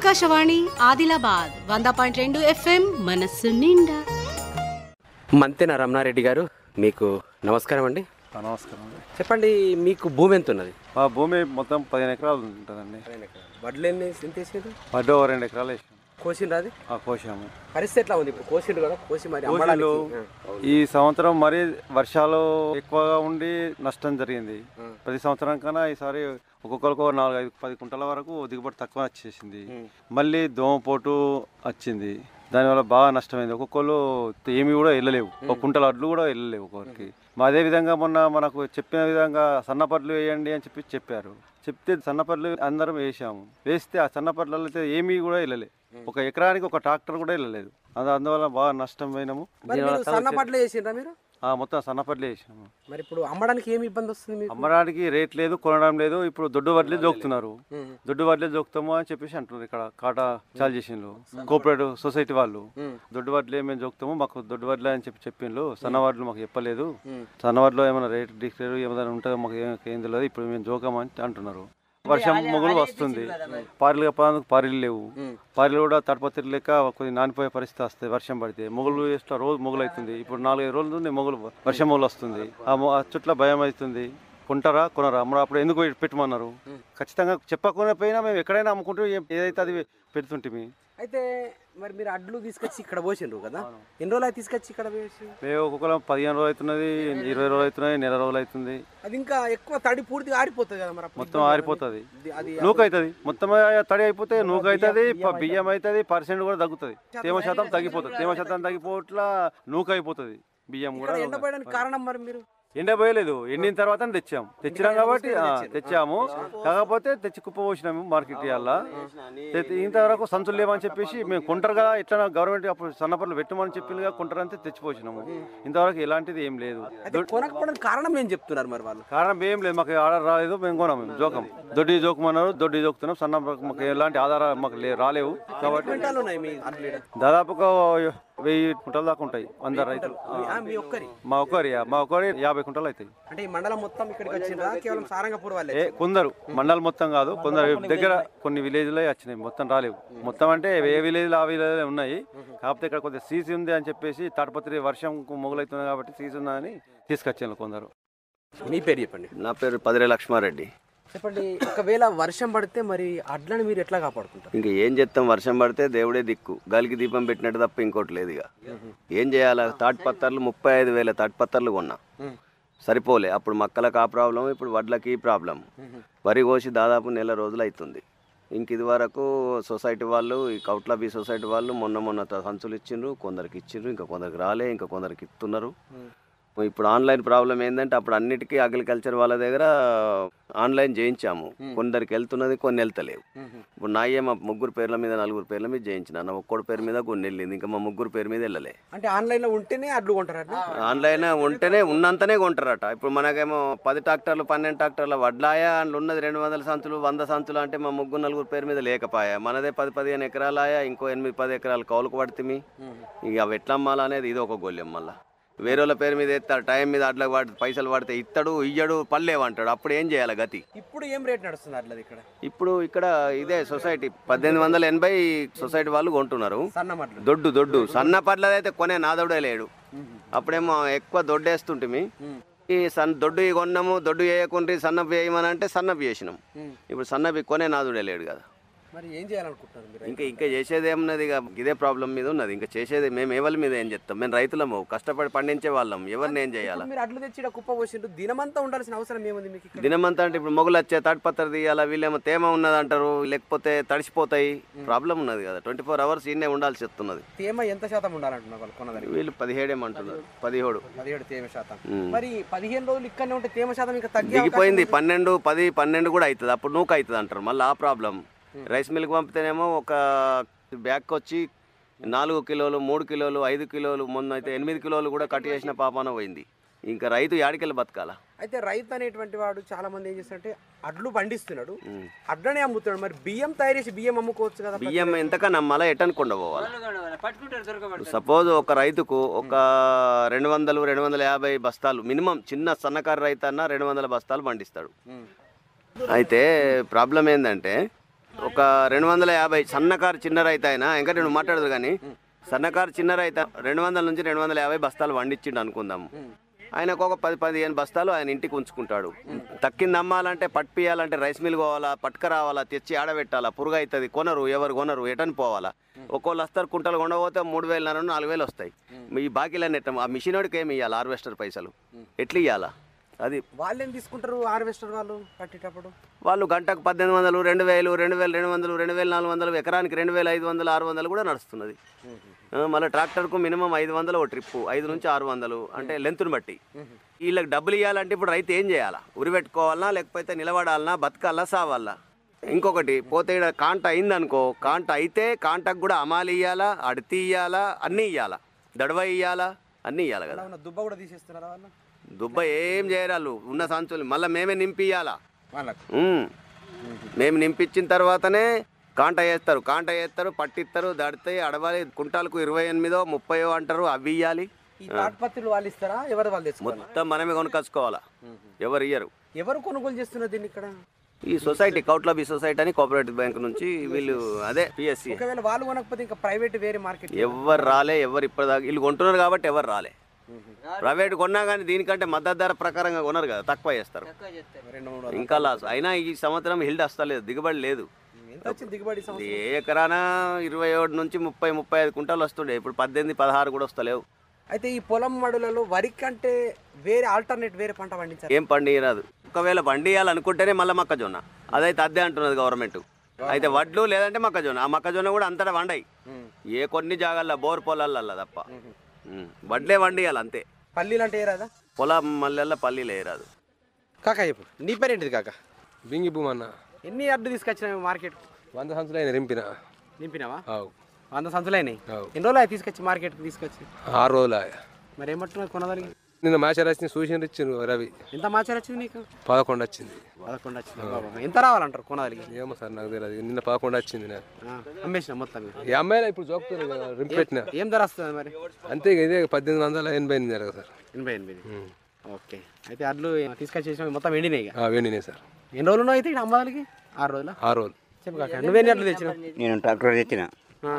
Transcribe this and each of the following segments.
ఆకాశవాణి ఆదిలాబాద్ వంద పాయింట్ రెండు ఎఫ్ఎం మనస్సు నిండా మంతెన రమణారెడ్డి గారు మీకు నమస్కారం అండి నమస్కారం అండి చెప్పండి మీకు భూమి ఎంత ఉన్నది మా భూమి మొత్తం పదిహేను ఎకరాలు ఉంటుందండి వడ్లు ఎన్ని ఎంత వేసారు వడ్డో ఓ రెండు ఎకరాలు వేసాము కోసిండ్రు అది ఆ కోసాము పరిస్థితి ఎట్లా ఉంది ఇప్పుడు కోసిండ్రు కదా కోసి మరి కోసిలు అమ్మడానికి ఈ సంవత్సరం మరీ వర్షాలు ఎక్కువగా ఉండి నష్టం జరిగింది ప్రతి సంవత్సరం కన్నా ఈసారి ఒక్కొక్కరికి ఒక నాలుగు ఐదు పది కుంటల వరకు దిగుబడి తక్కువ వచ్చేసింది మళ్ళీ దోమపోటు వచ్చింది దానివల్ల బాగా నష్టమైంది ఒక్కొక్కరు ఏమి కూడా వెళ్ళలేవు ఒక కుంటల అడ్లు కూడా వెళ్ళలేవు ఒక్కొక్కరికి మా అదే విధంగా మొన్న మనకు చెప్పిన విధంగా సన్నపట్లు వేయండి అని చెప్పి చెప్పారు చెప్తే సన్నపట్లు అందరం వేసాము వేస్తే ఆ సన్నపట్లలో అయితే ఏమీ కూడా వెళ్ళలే ఒక ఎకరానికి ఒక ట్రాక్టర్ కూడా వెళ్ళలేదు అది అందువల్ల బాగా నష్టం పోయినాము మరి దీనివల్ల మీరు చాలా సన్న పట్లు వేసిండ్రా మీరు ఆ, మొత్తం సన్నపట్లే వేసాము మరి ఇప్పుడు అమ్మడానికి ఏమి ఇబ్బంది వస్తుంది మీకు అమ్మడానికి రేట్ లేదు కొనడం లేదు ఇప్పుడు దొడ్డు వడ్లే జోకుతున్నారు దొడ్డు వడ్లే జోకుతాము అని చెప్పేసి అంటున్నారు ఇక్కడ కాటా చాలు చేసిండ్రు కోఆపరేటివ్ సొసైటీ వాళ్ళు దొడ్డు వడ్లే మేము జోకుతాము మాకు దొడ్డు వడ్లే అని చెప్పి చెప్పిండ్రు సన్న వడ్లు మాకు చెప్పలేదు సన్న వడ్లో ఏమైనా రేట్ డిక్లేర్ ఏమైనా ఉంటుందో మాకు ఏం ఏం తెలియదు ఇప్పుడు మేము జోకామని అంటున్నారు వర్షం మొగులు వస్తుంది పారిలుగా పోయేందుకు పారిలు లేవు పారిలు కూడా తడపతిరి లేక కొద్ది నానిపోయే పరిస్థితి వస్తుంది వర్షం పడితే మొగులు ఇట్లా రోజు మొగులు అవుతుంది ఇప్పుడు నాలుగైదు రోజుల నుండి మొగులు వర్షం మొగులు వస్తుంది ఆ మొ- ఆ చుట్ల భయం అవుతుంది కొంటారా కొనరా మరి అప్పుడు ఎందుకు పెట్టమన్నారు ఖచ్చితంగా చెప్పకుండా పోయినా మేము ఎక్కడైనా అమ్ముకుంటూ ఏ- ఏదైతే అది పెడుతుంటిమి అయితే మరి మీరు అడ్లు తీసుకొచ్చి ఇక్కడ పోసిండ్రు కదా ఎన్ని రోజులు అయితే తీసుకొచ్చి ఇక్కడ పోసి మేము ఒక్కొక్కరు పదిహేను రోజులు అవుతున్నది ఇరవై రోజులు అవుతున్నాయి నెల రోజులు అవుతుంది అది ఇంకా ఎక్కువ తడి పూర్తిగా ఆరిపోతుంది కదా మరి అప్పుడు మొత్తం ఆరిపోతుంది ఇది- అది నూక అవుతుంది మొత్తం తడి అయిపోతే నూక అవుతుంది బియ్యం అవుతుంది పర్సెంట్ కూడా తగ్గుతుంది తేమ శాతం తగ్గిపోతుంది తేమ శాతం తగ్గిపోట్ల నూక అయిపోతుంది బియ్యం కూడా ఇక్కడ ఎండపోయడానికి కారణం మరి మీరు ఎండ పోయలేదు ఎండిన తర్వాత తెచ్చాం తెచ్చినాం కాబట్టి ఆ, తెచ్చాము కాకపోతే తెచ్చి కుప్ప పోసినాము మార్కెట్ ఇవాళ ఇంతవరకు సంచులు లేవని చెప్పేసి మేము కొంటారు కదా ఎట్లా గవర్నమెంట్ అప్పుడు సన్నపట్లు పెట్టమని చెప్పింది కదా కొంటారు అంతే తెచ్చిపోసినాము ఇంతవరకు ఎలాంటిది ఏం లేదు అయితే కొనకపోవడానికి కారణం ఏం చెప్తున్నారు మరి వాళ్ళు కారణం ఏం లేదు మాకు ఆర్డర్ రాలేదు మేము కొనాము మేము జోకం దొడ్డి జోకమన్నారు దొడ్డి జోకుతున్నాం సన్న మాకు ఎలాంటి ఆధారాలు మాకు లే- రాలేవు కాబట్టి క్వింటాలు ఉన్నాయి మీ అడ్లు ఈడ? దాదాపుగా వెయ్యి కుంటల దాకా ఉంటాయి వంద రైతులు ఆ, మీ ఒక్కరి మా ఒక్కరి మా ఒక్కరి యాభై కుంటలు అవుతాయి అంటే ఈ మండలం మొత్తం ఇక్కడికి వచ్చిందా కేవలం సారంగపూర్ వాళ్ళే ఏ కొందరు మండలం మొత్తం కాదు కొందరు దగ్గర కొన్ని విలేజ్లో వచ్చినాయి మొత్తం రాలేవు మొత్తం అంటే ఏ విలేజ్లో ఆ విలేజ్లో ఉన్నాయి కాకపోతే ఇక్కడ కొద్దిగా సీసీ ఉంది అని చెప్పేసి తాటపత్రి వర్షం మొగులవుతుంది కాబట్టి సీసీ ఉందని తీసుకొచ్చాను కొందరు మీ పేరు చెప్పండి నా పేరు పదిరే లక్ష్మారెడ్డి చెప్పండి ఒకవేళ వర్షం పడితే మరి అడ్లను మీరు ఎట్లా కాపాడుకుంటారు ఇంకా ఏం చేస్తాం వర్షం పడితే దేవుడే దిక్కు గాలికి దీపం పెట్టినట్టు తప్ప ఇంకోటి లేదు ఇక ఏం చేయాలి తాటిపత్తర్లు ముప్పై ఐదు వేల తాటిపత్తర్లు కొన్నా సరిపోలే అప్పుడు మక్కలకు ఆ ప్రాబ్లం ఇప్పుడు వడ్లకి ఈ ప్రాబ్లం వరి కోసి దాదాపు నెల రోజులు అవుతుంది ఇంక ఇది వరకు సొసైటీ వాళ్ళు ఈ కౌట్ల బి సొసైటీ వాళ్ళు మొన్న మొన్న త- సంచులు ఇచ్చిండ్రు కొందరికి ఇచ్చిండ్రు ఇంకా కొందరికి రాలే ఇంకా కొందరికి ఇస్తున్నారు ఇప్పుడు ఆన్లైన్ ప్రాబ్లం ఏంటంటే అప్పుడు అన్నిటికీ అగ్రికల్చర్ వాళ్ళ దగ్గర ఆన్లైన్ చేయించాము కొందరికి వెళ్తున్నది కొన్ని వెళ్తలేవు ఇప్పుడు నా మా ముగ్గురు పేర్ల మీద నలుగురు పేర్ల మీద చేయించిన నా ఒక్కడి పేరు మీద కొన్ని వెళ్ళింది ఇంకా మా ముగ్గురు పేరు మీద వెళ్ళలే అంటే ఆన్లైన్ లో ఉంటేనే అడ్లు కొంటారు అట్లా ఆన్లైన్ ఉంటేనే ఉన్నంతనే కొంటారట ఇప్పుడు మనకేమో పది ట్రాక్టర్లు పన్నెండు ట్రాక్టర్ల వడ్లాయా అందులో ఉన్నది రెండు వందల సంచులు వంద సంచులు అంటే మా ముగ్గురు నలుగురు పేరు మీద లేకపాయా మనదే పది పదిహేను ఎకరాలాయా ఇంకో ఎనిమిది పది ఎకరాలు కౌలుకు పడితే ఇక అవి ఎట్లా అమ్మాలా అనేది ఇది ఒక గోల్యం మళ్ళా వేరే వాళ్ళ పేరు మీద ఎత్తాడు టైం మీద అట్లా వాడి పైసలు పడితే ఇస్తాడు ఇయ్యడు పల్లేవంటాడు అప్పుడు ఏం చేయాలి గతి ఇప్పుడు ఏం రేట్ నడుస్తుంది అట్లది ఇక్కడ ఇప్పుడు ఇక్కడ ఇదే సొసైటీ పద్దెనిమిది వందల ఎనభై సొసైటీ వాళ్ళు కొంటున్నారు సన్నం అడ్లు దొడ్డు దొడ్డు సన్న పట్లదైతే కొనే నాదొడే లేడు అప్పుడేమో ఎక్కువ దొడ్డేస్తుంటిమి ఈ సన్ దొడ్డు ఈ కొన్నాము దొడ్డు వేయకుండ్రి సన్నపు వేయమని అంటే సన్నపు చేసినాం ఇప్పుడు సన్నపి కొనే నాదుడే లేడు కదా మరి ఏం చేయాలనుకుంటున్నారు మీరు ఇంకా ఇంకా చేసేది ఏమున్నది ఇక ఇదే ప్రాబ్లం మీద ఉన్నది ఇంకా చేసేది మేము ఎవరి మీద ఏం చేస్తాం మేము రైతులము కష్టపడి పండించే వాళ్ళం ఎవరిని ఏం చేయాలా మీరు అడ్లు తెచ్చి ఈడ కుప్ప పోసిండ్రు దినమంతా ఉండాల్సిన అవసరం ఏముంది మీకు ఇక్కడ దినమంతా అంటే ఇప్పుడు మొగులు వచ్చే తాటిపత్ర తీయాలా వీళ్ళేమో తేమ ఉన్నది అంటారు లేకపోతే తడిసిపోతాయి ప్రాబ్లం ఉన్నది కదా ట్వంటీ ఫోర్ అవర్స్ ఇన్నే ఉండాల్సి వస్తున్నది తేమ ఎంత శాతం ఉండాలంటున్నారు వాళ్ళు కొన్నదానికి వీళ్ళు పదిహేడేమంటున్నారు పదిహేడు పదిహేడు తేమ శాతం ఉమ్. మరి పదిహేను రోజులు ఇక్కడనే ఉంటే తేమ శాతం ఇంకా తగ్గి దిగిపోయింది పన్నెండు పది పన్నెండు కూడా అవుతుంది అప్పుడు నూక అవుతుంది అంటారు మళ్ళీ ఆ ప్రాబ్లం రైస్ మిల్క్ పంపితేనేమో ఒక బ్యాగ్ వచ్చి నాలుగు కిలోలు మూడు కిలోలు ఐదు కిలోలు మొన్న అయితే ఎనిమిది కిలోలు కూడా కట్ చేసిన పాపాన పోయింది ఇంకా రైతు యాడికెళ్ళి బతకాల అయితే రైతు అనేటువంటి వాడు చాలా మంది ఏం చేస్తారంటే అడ్లు పండిస్తున్నాడు అడ్లనే అమ్ముతున్నాడు మరి బియ్యం తయారు చేసి బియ్యం అమ్ముకోవచ్చు కదా బియ్యం ఎంతకన్నా మళ్ళీ ఎటనుకుండా పోవాలి సపోజ్ ఒక రైతుకు ఒక రెండు వందలు రెండు వందల యాభై బస్తాలు మినిమం చిన్న సన్నకారు రైతు అన్న రెండు వందల బస్తాలు పండిస్తాడు అయితే ప్రాబ్లం ఏంటంటే ఒక రెండు వందల యాభై సన్నకారు చిన్న రైతు ఆయన ఇంకా నేను మాట్లాడదు కానీ సన్నకారు చిన్న రైతు రెండు వందల నుంచి రెండు వందల యాభై బస్తాలు వండించిండు అనుకుందాం ఆయనకు ఒక పది పదిహేను బస్తాలు ఆయన ఇంటికి ఉంచుకుంటాడు తక్కింది అమ్మాలంటే పట్టియాలంటే రైస్ మిల్ పోవాలా పట్టుక రావాలా తెచ్చి ఆడబెట్టాలా పురుగు అవుతుంది కొనరు ఎవరు కొనరు ఎటని పోవాలా ఒక్కోళ్ళు వస్తారు కుంటలు కొండపోతే మూడు వేలన్నర నాలుగు వేలు వస్తాయి ఈ బాకీలన్నీ ఎట్ట ఆ మిషన్ వాడికి ఏమి ఇవ్వాలి హార్వెస్టర్ పైసలు ఎట్లా ఇవ్వాలా అది వాళ్ళు ఏం తీసుకుంటారు హార్వెస్టర్ వాళ్ళు పట్టేటప్పుడు వాళ్ళు గంటకు పద్దెనిమిది వందలు రెండు వేలు రెండు వేలు రెండు వందలు రెండు వేల నాలుగు వందలు ఎకరానికి రెండు వేల ఐదు వందలు ఆరు వందలు కూడా నడుస్తున్నది ఆ, మళ్ళీ ట్రాక్టర్కు మినిమం ఐదు వందలు ఒక ట్రిప్పు ఐదు నుంచి ఆరు వందలు అంటే లెంత్ను బట్టి వీళ్ళకి డబ్బులు ఇవ్వాలంటే ఇప్పుడు రైతు ఏం చేయాలా ఉరి పెట్టుకోవాలనా లేకపోతే నిలబడాలనా బతకాలా సావాలా ఇంకొకటి పోతే ఈడ కాంట అయిందనుకో కాంట అయితే కాంటకు కూడా అమాలి ఇవ్వాలా అడితి ఇవ్వాలా అన్నీ ఇవ్వాలా దడవ ఇవ్వాలా అన్నీ ఇవ్వాలి కదా ఏమన్నా దుబ్బ కూడా తీసేస్తున్నారా వాళ్ళు దుబ్బ ఏం చేయరాళ్ళు ఉన్న సంచులు మళ్ళీ మేమే నింపి ఇవ్వాలా వాళ్ళకి ఉమ్. మేము నింపించిన తర్వాతనే కాంట వేస్తారు కాంట వేస్తారు పట్టిస్తారు దడితే అడవాలి కుంటాలకు ఇరవై ఎనిమిదో ముప్పయో అంటారు అవి ఇవ్వాలి ఈ తాటిపత్రులు వాళ్ళు ఇస్తారా ఎవరు వాళ్ళు తెచ్చుకోవాలి మొత్తం మనమే కొనుకొచ్చుకోవాలా ఎవరు ఇయ్యరు ఎవరు కొనుగోలు చేస్తున్నారు దీన్ని ఇక్కడ ఈ సొసైటీ కౌట్లబీ సొసైటీ అని కోఆపరేటివ్ బ్యాంక్ నుంచి వీళ్ళు అదే పిఎస్సి ఒకవేళ వాళ్ళు కొనకపోతే ఇంకా ప్రైవేట్ వేరే మార్కెట్ ఎవరు రాలే ఎవరు ఇప్పటిదాకా వీళ్ళు కొంటున్నారు కాబట్టి ఎవరు రాలే ప్రైవేట్ కొన్నా కానీ దీనికంటే మద్దతు ధర ప్రకారంగా కొనరు కదా తక్కువ చేస్తారు రెండు మూడు ఇంకా లాస్ అయినా ఈ సంవత్సరం హిల్డ్ వస్తలేదు దిగుబడి లేదు ఎంత వచ్చింది దిగుబడి ఈ సంవత్సరం? ఏ ఎకరాన ఇరవై ఒకటి నుంచి ముప్పై ముప్పై ఐదు కుంటాలు వస్తుండే ఇప్పుడు పద్దెనిమిది పదహారు కూడా వస్తలేవు అయితే ఈ పొలం మడులలో వరి కంటే వేరే ఆల్టర్నేట్ వేరే పంట పండించారు ఏం పండియరాదు ఒకవేళ పండియాలనుకుంటేనే మళ్ళీ మొక్కజొన్న అదైతే అద్దే అంటున్నది గవర్నమెంట్ అయితే వడ్లు లేదంటే మొక్కజొన్న ఆ మొక్కజొన్న కూడా అంతటా వండాయి ఏ కొన్ని జాగాల్లో బోర్ పొలాలల్లో తప్ప ఉం. వడ్లే వండియాలి అంతే పల్లీలు అంటే ఏ రాదా పొలం మల్లెల్లో పల్లీలు వేయరాదు కాక చెప్పు నీ పేరు ఏంటిది కాక బింగి భూమన్న ఎన్ని అడ్డు తీసుకొచ్చినావు మార్కెట్ వంద సంచులు అయినా రింపిన నింపినావా ఆవు వంద సంచులైనాయి అవు. ఎన్ని రోజులు అవి తీసుకొచ్చి మార్కెట్కి తీసుకొచ్చి ఆరు రోజులు మరి ఏమంటున్నావు కొనదానికి నిన్న మ్యాచ్ రాసిన సూచన ఇచ్చిండు రవి ఎంత మాచారు వచ్చింది నీకు పదకొండు వచ్చింది పదకొండు వచ్చింది బాబా. ఎంత రావాలంటారు కొనదానికి ఏమో సార్ నాకు తెలియదు నిన్న పదకొండు వచ్చింది నాకు ఆ, అమ్మేసిన మొత్తం మీరు. ఈ అమ్మాయిలు ఇప్పుడు చూపుతారు కదా రింపెట్టిన ఏం ధర వస్తుంది మరి అంతే ఇక ఇదే పద్దెనిమిది వందల ఎనభై ఎనిమిది కదా సార్ ఎనభై ఎనిమిది ఓకే అయితే అడ్లు తీసుకొచ్చేసిన మొత్తం ఎండినాయి ఇక ఆ, వెండినాయి సార్ ఎన్ని రోజులు ఉన్నావు అయితే ఇక్కడ అమ్మదానికి ఆరు రోజుల ఆరు రోజులు చెప్పు కాక నువ్వేం అడ్లు తెచ్చినావు నేను ట్రాక్టర్ తెచ్చిన ఆ,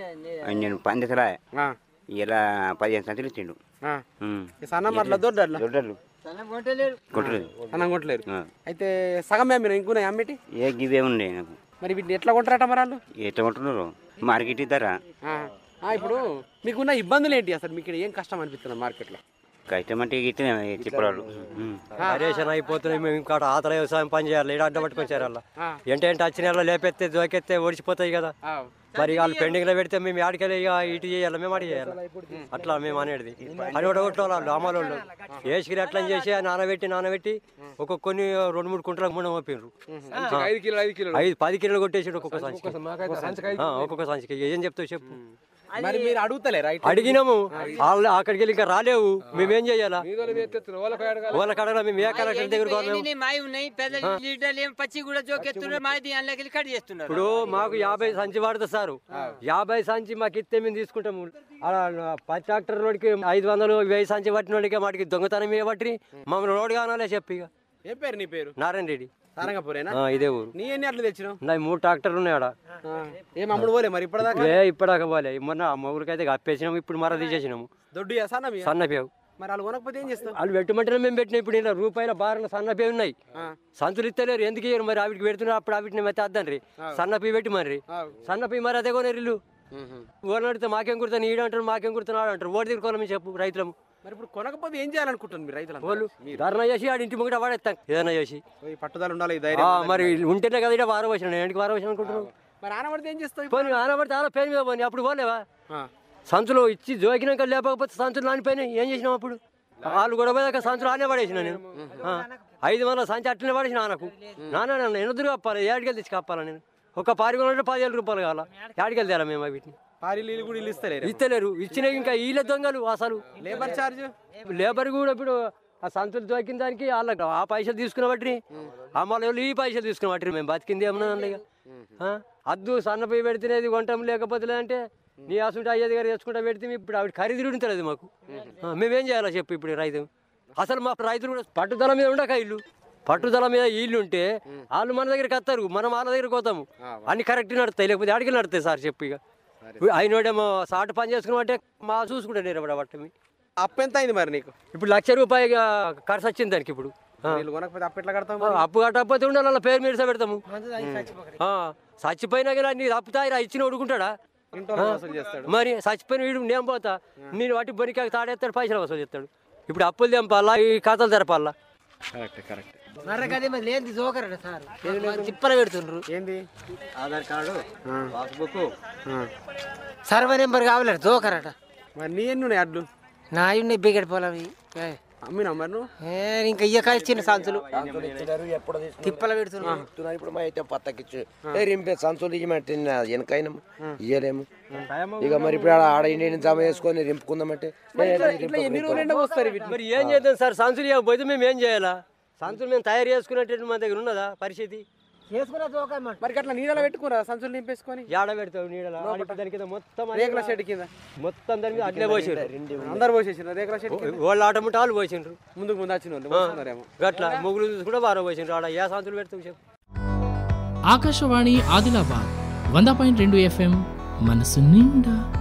నేను పందిసలా ఆ, ఇలా పదిహేను సంచులు ఇచ్చిండు ఆ. ఉమ్. ఈ సన్నం అట్లా దొడ్డు అట్లా దొడ్డలు కొట్టలేదు అన్నం కొట్టలేరు ఆ. అయితే సగం మీరు ఇంకున్నాయి అమ్మేటి ఏ గివే ఉండే నాకు మరి వీటిని ఎట్లా కొంటారట మరి వాళ్ళు ఎట్లా కొంటున్నారు మార్కెట్ ధర ఆ, ఆ, ఇప్పుడు మీకున్న ఇబ్బందులు ఏంటి అసలు మీకు ఇక్కడ ఏం కష్టం అనిపిస్తుంది మార్కెట్లో కష్టం అంటే ఇట్లా చెప్పరాడు ఉమ్. పరేషన్ అయిపోతున్నాయి మేము ఇంకా ఆతల వ్యవసాయం పని చేయాలి ఈడ అడ్డ పట్టుకొని చేరాల ఆ. ఏంటి ఏంటి వచ్చిన నెలలో లేపెత్తే జోకెత్తే ఓడిచిపోతాయి కదా ఆ, మరి వాళ్ళు పెండింగ్ లో పెడితే మేము ఆడికెళ్ళి ఇక ఇటు చేయాలి మేము అడి చేయాలి అట్లా మేము అనేది అని కూడా కొట్టాలి వాళ్ళు అమలోళ్ళు వేసుకుని అట్లా చేసి నానబెట్టి నానబెట్టి ఒక్కొక్క కొన్ని రెండు మూడు కుంటలకు మూడు మోపిండ్రు ఐదు కిలో ఐదు కిలో ఐదు పది కిలోలు కొట్టేసి ఒక్కొక్క సంచికి మాకైతే సంచికి ఐదు ఆ, ఒక్కొక్క సంచికి ఏం చెప్తావు చెప్పు మరి మీరు అడుగుతలేరా ఇట్లా? అడిగినాము వాళ్ళు అక్కడికి వెళ్ళి ఇంకా రాలేవు మేమేం చేయాలా మీదో మీరు ఎత్తేస్తున్నారు వాళ్ళకి అడగాలి వాళ్ళ కడగా మేము ఏ కలెక్టర్ దగ్గర పోలేము. ఎన్ని మాయి ఉన్నాయి పెద్ద లీటర్లు ఏం పచ్చి కూడా జోకెత్తున్నారు మాది దానిలోకి కట్ చేస్తున్నారు ఇప్పుడు మాకు యాభై సంచి పడుతుంది సార్ యాభై సంచి మాకు ఇస్తే మేము తీసుకుంటాము అలా పది ట్రాక్టర్ రోడ్కి ఐదు వందలు వెయ్యి సంచి పట్టిన వాడికి వాటికి దొంగతనం ఏ పట్టి మమ్మల్ని రోడ్ కానాలే చెప్పి ఇక ఏం పేరు నీ పేరు నారాయణ రెడ్డి సారంగపూరేనా ఆ, ఇదే ఊరు నీ ఎన్ని అట్లు తెచ్చినావు నా మూడు ట్రాక్టర్లు ఉన్నాయి ఆడ ఆ, ఏం అమ్ముడు పోలే మరి ఇప్పటిదాకా ఏ ఇప్పటిదాకా పోలే మొన్న మొగులకైతే అప్పేసినాము ఇప్పుడు మర తీసేసినాము దొడ్డు సన్న సన్నపేవు మరి వాళ్ళు కొనకపోతే ఏం చేస్తావు వాళ్ళు పెట్టమంటేనే మేము పెట్టిన ఇప్పుడు ఇలా రూపాయల బారన సన్నపేవి ఉన్నాయి ఆ. సంచులు ఇస్తలేరు ఎందుకు ఇయ్యరు మరి ఆవిడికి పెడుతున్నారు అప్పుడు ఆవిటిని అయితే అద్దండ్రి సన్నపి పెట్టి మరి సన్నపి మరి అదే కొనేరు ఇల్లు ఓన్ అడిగితే మాకేం కుడతాను ఈడు అంటారు మాకేం కుడుతున్నాడు అంటారు ఓడి దగ్గర కొనమని చెప్పు రైతులము మరి ఇప్పుడు కొనకపోతే ఏం చేయాలనుకుంటున్నారు మీరు రైతులు వాళ్ళు ధర్నా చేసి ఆడి ఇంటి ముంగట వాడేస్తాం ఏదైనా చేసి పట్టుదల ఉండాలి ఈ ఆ, ధైర్యం మరి ఉంటేనే కదా ఇక్కడ వారం వచ్చిన ఎందుకు వారం వచ్చిన అనుకుంటున్నావు మరి ఆనబడితే ఏం చేస్తావు ఇప్పుడు? పోనీ ఆనబడితే ఆన పేరు మీద పోనీ అప్పుడు పోలేవా ఆ, సంచులు ఇచ్చి జోకినాక లేకపోతే సంచులు నానిపోయినాయి ఏం చేసినావు అప్పుడు వాళ్ళు కూడా పోయాక సంచులు ఆనే పడేసిన నేను ఆ, ఐదు వందల సంచి అట్లనే పడేసిన నాన్నకు నాన్న నన్ను ఎనుదురు కప్పాలి ఏడికెళ్ళి తెచ్చి కప్పాలా నేను ఒక పారి కొనంటే పదివేల రూపాయలు కావాలా ఏడికెళ్ళి తేలా మేము వీటిని పారి నీళ్ళు కూడా ఇల్లు ఇస్తలేరు ఇస్తలేరు ఇచ్చిన ఇంకా వీళ్ళ దొంగలు అసలు లేబర్ ఛార్జ్ లేబర్ కూడా ఇప్పుడు ఆ సంతులు దొరికిన దానికి వాళ్ళకి ఆ పైసలు తీసుకున్న బట్టి అమ్మాలి వాళ్ళు ఈ పైసలు తీసుకున్న బట్టి మేము బతికింది ఏమన్నా ఇక ఆ? అద్దు సన్నపోయి పెడితేనేది వంటం లేకపోతే అంటే నీ అసలు అయ్యేది గారు తెచ్చుకుంటా పెడితే ఇప్పుడు ఆవిడ ఖరీదు ఉంటలేదు మాకు ఆ, మేమేం చేయాలో చెప్పు ఇప్పుడు రైతు అసలు మా రైతులు కూడా పట్టుదల మీద ఉండక ఇల్లు పట్టుదల మీద వీళ్ళు ఉంటే వాళ్ళు మన దగ్గరికి వస్తారు మనం వాళ్ళ దగ్గరికి పోతాము అన్ని కరెక్ట్ నడుస్తాయి లేకపోతే అడిగి నడుస్తాయి సార్ చెప్పు ఇక అయినోడేమో సాటు పని చేసుకున్నట్టే మా చూసుకుంటే నేను పట్టమి అప్పు ఎంత అయింది మరి నీకు ఇప్పుడు లక్ష రూపాయలు ఖర్చు వచ్చింది దానికి ఇప్పుడు ఆ. వీళ్ళు కొనకపోతే అప్పు ఎట్లా కడతావు ఆ, అప్పు కట్టకపోతే ఉండాలి వాళ్ళ పేరు మీద పెడతాము ఆ, చచ్చిపోయినా కానీ నీ అప్పు తాగిరా ఇచ్చిన ఉడుకుంటాడా ఇంట్లో వసూలు చేస్తాడు మరి చచ్చిపోయిన వీడు నేను పోతా నేను వాటి బొనికి తాడేస్తాడు పైసలు వసూలు చేస్తాడు ఇప్పుడు అప్పులు తెంపాలా ఈ ఖాతాలు తెరపాలా కరెక్ట్ కరెక్ట్ మర్రకదే మరి లేని జోకరట సార్ తిప్పల పెడుతుండ్రు ఏంది Aadhaar card passbook survey number కావాలట జోకరట మరి నీ ఎన్ని ఉన్నాయి అడ్లు నా ఉన్నాయి బిగట్ పొలం అమ్మినా మరి నువ్వు ఇంకా ఇయ్యకాయ చిన్న సంచులు తిప్పల పెడుతున్నారు చెప్తున్నారు ఇప్పుడు మా అయితే పత్తకిచ్చు ఏ రింపే సంచులు ఇవ్వమంటే వెనకైనా ఇయ్యలేము ఇక మరి ఇప్పుడు ఆడ ఆడ ఇండియన్ జమ చేసుకొని రింపుకుందామంటే ఏ, ఇట్లా ఎన్ని రోజులు ఎండ వస్తారు ఇవి మరి ఏం చేద్దాం సార్ సంచులు ఇవ్వకపోతే మేము ఏం చేయాలా సంచులు మేము తయారు చేసుకునేటట్టు మన దగ్గర ఉన్నదా పరిస్థితి చేసుకున్న జోకమ్మ మరి అట్లా నీడలో పెట్టుకురా సంచులు నింపేసుకొని ఏడ పెడతావు నీడల ఆడికి దాని కింద మొత్తం అన్ని- రేకుల షెడ్ కింద మొత్తం దాని మీద అట్లే పోసిండ్రు అందరు పోసేసిన రేకుల షెడ్ కింద వాళ్ళు ఆటముంటే వాళ్ళు పోసిండ్రు ముందుకు ముందు వచ్చిన వాళ్ళు పోస్తున్నారేమో గట్ల ముగ్గులు చూసుకుంటే వారం పోసిండ్రు ఆడ ఏ సంచులు పెడతావు చెప్పు ఆకాశవాణి ఆదిలాబాద్ వంద పాయింట్ రెండు ఎఫ్ఎం మనసు నిండా